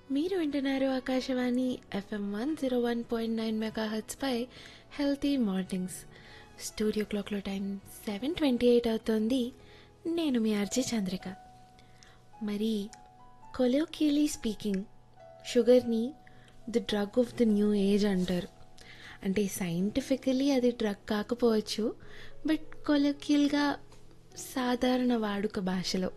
మీరు వింటున్నారు Akashvani FM one zero one point nine mega పై హెల్తీ మార్నింగ్స్ స్టూడియో క్లాక్లో టైం సెవెన్ ట్వంటీ ఎయిట్ అవుతుంది నేను మీ ఆర్జే చంద్రిక మరి కొలోకియలీ స్పీకింగ్ షుగర్ని the drug of the new age అంటారు అంటే సైంటిఫికలీ అది డ్రగ్ కాకపోవచ్చు బట్ కొలోకియల్గా సాధారణ వాడుక భాషలో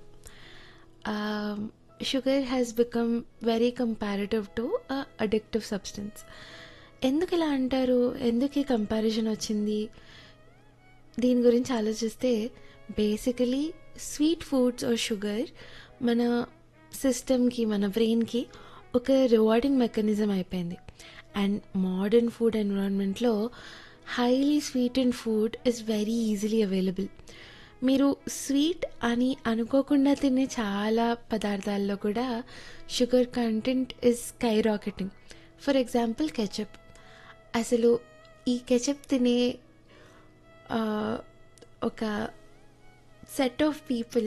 sugar has become very comparative to addictive substance ఎందుకు ఇలా అంటారు ఎందుకు ఈ కంపారిజన్ వచ్చింది దీని గురించి ఆలోచిస్తే basically sweet foods are sugar మన సిస్టమ్కి మన బ్రెయిన్కి ఒక రివార్డింగ్ మెకానిజం అయిపోయింది అండ్ మోడర్న్ ఫుడ్ ఎన్విరాన్మెంట్లో highly sweet and food is very easily available మీరు స్వీట్ అని అనుకోకుండా తినే చాలా పదార్థాల్లో కూడా sugar content is skyrocketing for example ketchup అసలు ఈ కెచప్ తినే ఆ, ఒక సెట్ ఆఫ్ పీపుల్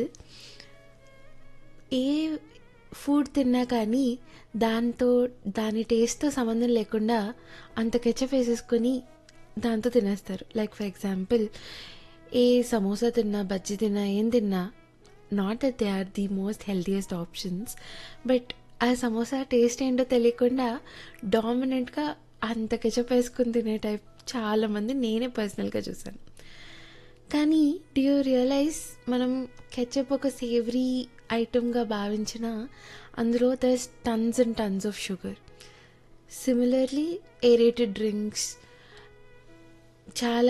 ఏ ఫుడ్ తిన్నా కానీ దాంతో దాని టేస్ట్తో సంబంధం లేకుండా అంత కెచప్ వేసేసుకొని దాంతో తినేస్తారు లైక్ ఫర్ ఎగ్జాంపుల్ ఏ సమోసా తిన్నా బజ్జీ తిన్నా ఏం తిన్నా not that they are the most healthiest options but ఆ సమోసా టేస్ట్ ఏంటో తెలియకుండా డామినెంట్గా అంత కెచప్ వేసుకుని తినే టైప్ చాలామంది నేనే పర్సనల్గా చూసాను కానీ డి యూ రియలైజ్ మనం కెచప్ ఒక సేవరీ ఐటమ్గా భావించిన అందులో thus tons and tons of sugar similarly aerated drinks చాలా